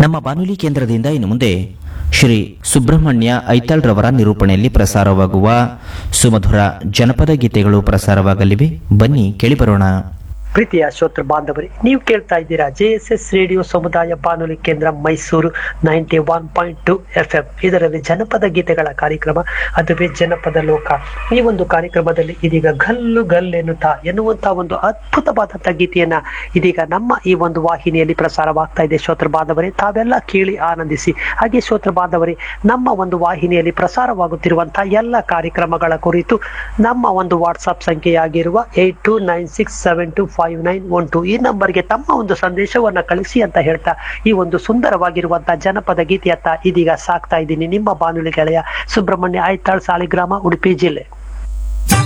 ನಮ್ಮ ಬಾನುಲಿ ಕೇಂದ್ರದಿಂದ ಇನ್ನು ಮುಂದೆ ಶ್ರೀ ಸುಬ್ರಹ್ಮಣ್ಯ ಐತಾಳ್ ರವರ ನಿರೂಪಣೆಯಲ್ಲಿ ಪ್ರಸಾರವಾಗುವ ಸುಮಧುರ ಜನಪದ ಗೀತೆಗಳು ಪ್ರಸಾರವಾಗಲಿವೆ ಬನ್ನಿ ಕೇಳಿಬರೋಣ ಪ್ರೀತಿಯ ಶ್ರೋತೃ ಬಾಂಧವರೇ ನೀವು ಕೇಳ್ತಾ ಇದ್ದೀರಾ ಜೆ ಎಸ್ ಎಸ್ ರೇಡಿಯೋ ಸಮುದಾಯ ಬಾನುಲಿ ಕೇಂದ್ರ Mysuru ninety one point two F M ಇದರಲ್ಲಿ ಜನಪದ ಗೀತೆಗಳ ಕಾರ್ಯಕ್ರಮ ಅದುವೇ ಜನಪದ ಲೋಕ ಈ ಒಂದು ಕಾರ್ಯಕ್ರಮದಲ್ಲಿ ಇದೀಗ ಗಲ್ಲು ಗಲ್ ಎನ್ನುತ್ತಾ ಎನ್ನುವಂತಹ ಒಂದು ಅದ್ಭುತವಾದಂತಹ ಗೀತೆಯನ್ನ ಇದೀಗ ನಮ್ಮ ಈ ಒಂದು ವಾಹಿನಿಯಲ್ಲಿ ಪ್ರಸಾರವಾಗ್ತಾ ಇದೆ ಶ್ರೋತೃ ಬಾಂಧವರೇ ತಾವೆಲ್ಲ ಕೇಳಿ ಆನಂದಿಸಿ ಹಾಗೆ ಶ್ರೋತೃ ಬಾಂಧವರೇ ನಮ್ಮ ಒಂದು ವಾಹಿನಿಯಲ್ಲಿ ಪ್ರಸಾರವಾಗುತ್ತಿರುವಂತಹ ಎಲ್ಲ ಕಾರ್ಯಕ್ರಮಗಳ ಕುರಿತು ನಮ್ಮ ಒಂದು ವಾಟ್ಸ್ಆಪ್ ಸಂಖ್ಯೆಯಾಗಿರುವ eight two nine six seven two five nine one two ಈ ನಂಬರ್ಗೆ ತಮ್ಮ ಒಂದು ಸಂದೇಶವನ್ನ ಕಳಿಸಿ ಅಂತ ಹೇಳ್ತಾ ಈ ಒಂದು ಸುಂದರವಾಗಿರುವಂತಹ ಜನಪದ ಗೀತೆಯತ್ತ ಇದೀಗ ಸಾಕ್ತಾ ಇದ್ದೀನಿ ನಿಮ್ಮ ಬಾನುಲಿ ಗೆಳೆಯ ಸುಬ್ರಹ್ಮಣ್ಯ ಐತಾಳ್ ಸಾಲಿಗ್ರಾಮ ಉಡುಪಿ ಜಿಲ್ಲೆ